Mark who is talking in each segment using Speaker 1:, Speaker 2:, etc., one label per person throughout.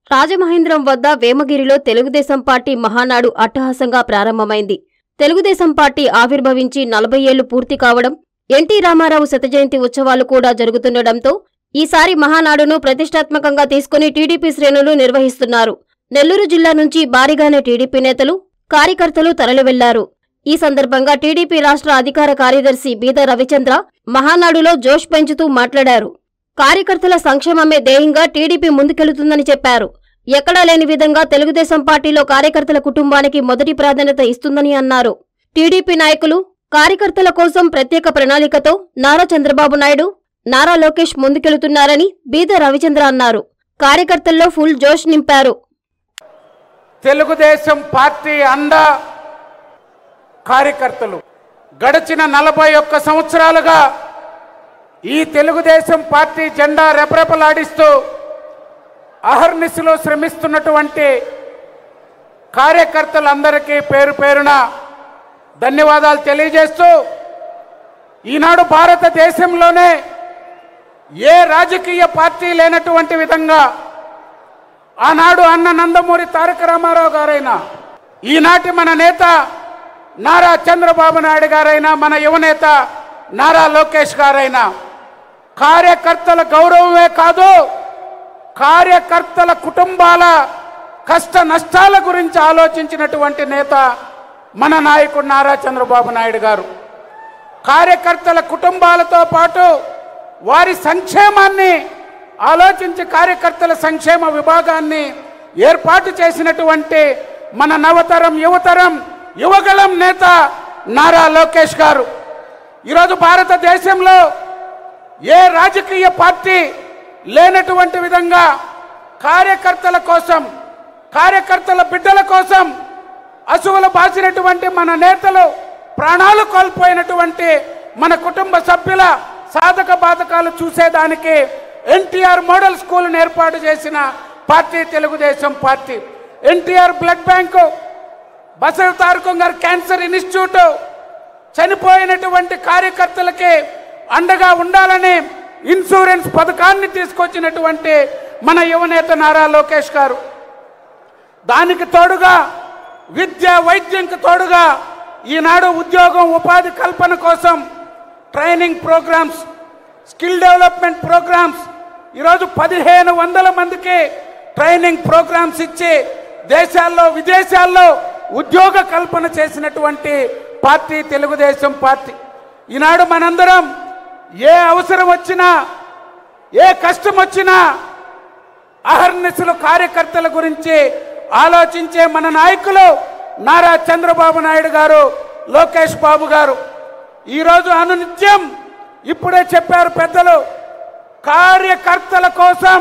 Speaker 1: రాజమహేంద్రం వద్ద వేమగిరిలో తెలుగుదేశం పార్టీ మహానాడు అట్టహాసంగా ప్రారంభమైంది తెలుగుదేశం పార్టీ ఆవిర్భవించి నలభై ఏళ్లు పూర్తి కావడం ఎన్టీ రామారావు శతజయంతి ఉత్సవాలు కూడా జరుగుతుండటంతో ఈసారి మహానాడును ప్రతిష్టాత్మకంగా తీసుకుని టీడీపీ శ్రేణులు నిర్వహిస్తున్నారు నెల్లూరు జిల్లా నుంచి భారీగానే టీడీపీ నేతలు కార్యకర్తలు తరలివెళ్లారు ఈ సందర్భంగా టీడీపీ రాష్ట్ర అధికార కార్యదర్శి బీద రవిచంద్ర మహానాడులో జోష్ పెంచుతూ మాట్లాడారు కార్యకర్తల సంక్షేమమే ధ్యేయంగా టీడీపీ ముందుకెళుతుందని చెప్పారు ఎక్కడా లేని విధంగా తెలుగుదేశం పార్టీలో కార్యకర్తల కుటుంబానికి మొదటి ప్రాధాన్యత ఇస్తుందని అన్నారు టీడీపీ నాయకులు కార్యకర్తల కోసం ప్రత్యేక ప్రణాళికతో నారా చంద్రబాబు నాయుడు నారా లోకేష్ ముందుకెళుతున్నారని బీద రవిచంద్ర అన్నారు కార్యకర్తల్లో ఫుల్ జోష్ నింపారు
Speaker 2: తెలుగుదేశం పార్టీ అండ కార్యకర్తలు గడిచిన నలభై ఒక్క సంవత్సరాలుగా ఈ తెలుగుదేశం పార్టీ జెండా రెపరెపలాడిస్తూ అహర్నిశలో శ్రమిస్తున్నటువంటి కార్యకర్తలందరికీ పేరు పేరున ధన్యవాదాలు తెలియజేస్తూ ఈనాడు భారతదేశంలోనే ఏ రాజకీయ పార్టీ లేనటువంటి విధంగా ఆనాడు అన్న నందమూరి తారక రామారావు గారైనా ఈనాటి మన నేత నారా చంద్రబాబు నాయుడు గారైనా మన యువనేత నారా లోకేష్ గారైనా కార్యకర్తల గౌరవమే కాదు కార్యకర్తల కుటుంబాల కష్ట నష్టాల గురించి ఆలోచించినటువంటి నేత మన నాయకుడు నారా చంద్రబాబు నాయుడు గారు కార్యకర్తల కుటుంబాలతో పాటు వారి సంక్షేమాన్ని ఆలోచించి కార్యకర్తల సంక్షేమ విభాగాన్ని ఏర్పాటు చేసినటువంటి మన నవతరం యువతరం యువగళం నేత నారా లోకేష్ గారు ఈరోజు భారతదేశంలో ఏ రాజకీయ పార్టీ లేనటువంటి విధంగా కార్యకర్తల కోసం కార్యకర్తల బిడ్డల కోసం అసువులు బాసినటువంటి మన నేతలు ప్రాణాలు కోల్పోయినటువంటి మన కుటుంబ సభ్యుల సాధక బాధకాలు చూసేదానికి ఎన్టీఆర్ మోడల్ స్కూల్ను ఏర్పాటు చేసిన party Telugu Desam party NTR blood bank Basava Tarakam garu cancer institute చనిపోయినటువంటి కార్యకర్తలకి అండగా ఉండాలని ఇన్సూరెన్స్ పథకాన్ని తీసుకొచ్చినటువంటి మన యువనేత నారా లోకేష్ గారు దానికి తోడుగా విద్య వైద్యంకి తోడుగా ఈనాడు ఉద్యోగం ఉపాధి కల్పన కోసం training programmes skill development programmes ఈరోజు పదిహేను వందల మందికి ట్రైనింగ్ ప్రోగ్రామ్స్ ఇచ్చి దేశాల్లో విదేశాల్లో ఉద్యోగ కల్పన చేసినటువంటి పార్టీ తెలుగుదేశం పార్టీ ఈనాడు మనందరం ఏ అవసరం వచ్చినా ఏ కష్టం వచ్చినా అహర్నిశలు కార్యకర్తల గురించి ఆలోచించే మన నాయకులు నారా చంద్రబాబు నాయుడు గారు లోకేష్ బాబు గారు ఈరోజు అనునిత్యం ఇప్పుడే చెప్పారు పెద్దలు కార్యకర్తల కోసం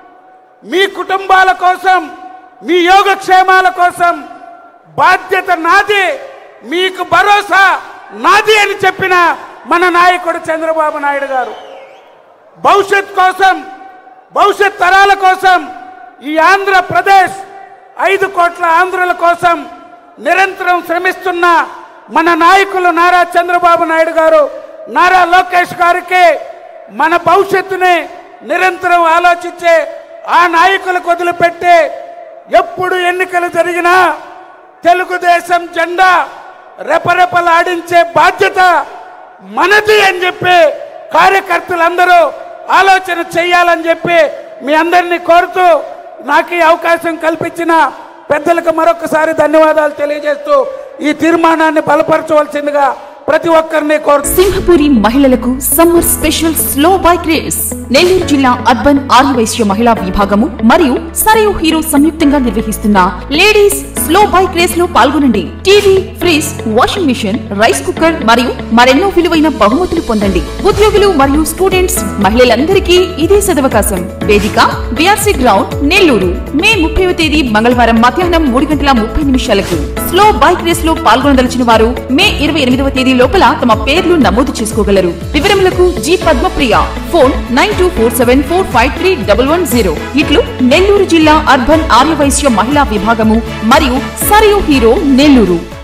Speaker 2: మీ కుటుంబాల కోసం మీ యోగక్షేమాల కోసం బాధ్యత నాది మీకు భరోసా నాది అని చెప్పిన మన నాయకుడు చంద్రబాబు నాయుడు గారు భవిష్యత్ కోసం భవిష్యత్ తరాల కోసం ఈ ఆంధ్రప్రదేశ్ ఐదు కోట్ల ఆంధ్రుల కోసం నిరంతరం శ్రమిస్తున్న మన నాయకులు నారా చంద్రబాబు నాయుడు గారు నారా లోకేష్ గారికి మన భవిష్యత్తుని నిరంతరం ఆలోచించే ఆ నాయకులకు వదిలిపెట్టి ఎప్పుడు ఎన్నికలు జరిగినా తెలుగుదేశం జెండా రెపరెపలాడించే బాధ్యత మనది అని చెప్పి కార్యకర్తలందరూ ఆలోచన చేయాలని చెప్పి మీ అందరినీ కోరుతూ నాకు ఈ అవకాశం కల్పించిన పెద్దలకు మరొకసారి ధన్యవాదాలు తెలియజేస్తూ ఈ తీర్మానాన్ని బలపరచవలసిందిగా ప్రతి ఒక్కరిని కోరుతూ
Speaker 3: సింహపురి మహిళలకు summer special slow bike race Nellore జిల్లా అర్బన్ ఆర్యవైశ్య మహిళా విభాగము మరియు సరయు హీరో సంయుక్తంగా నిర్వహిస్తున్న లేడీస్ స్లో బైక్ రేస్ లో పాల్గొనండి TV fridge washing machine rice cooker మరియు మరెన్నో విలువైన బహుమతులు పొందండి ఉద్యోగులు మరియు స్టూడెంట్స్ మహిళలందరికీ ఇదే సదవకాశం వేదిక బిఆర్సీ గ్రౌండ్ నెల్లూరు మే ముప్పైవ తేదీ మంగళవారం మధ్యాహ్నం మూడు గంటల ముప్పై నిమిషాలకు స్లో బైక్ రేస్ లో పాల్గొనదలిచిన వారు మే ఇరవై ఎనిమిదవ తేదీ లోపల తమ పేర్లు నమోదు చేసుకోగలరు వివరములకు G Padmapriya phone nine two four seven four five three double one zero ఇట్లు నెల్లూరు జిల్లా అర్బన్ ఆర్యవైశ్య మహిళా విభాగము మరియు సరియు హీరో నెల్లూరు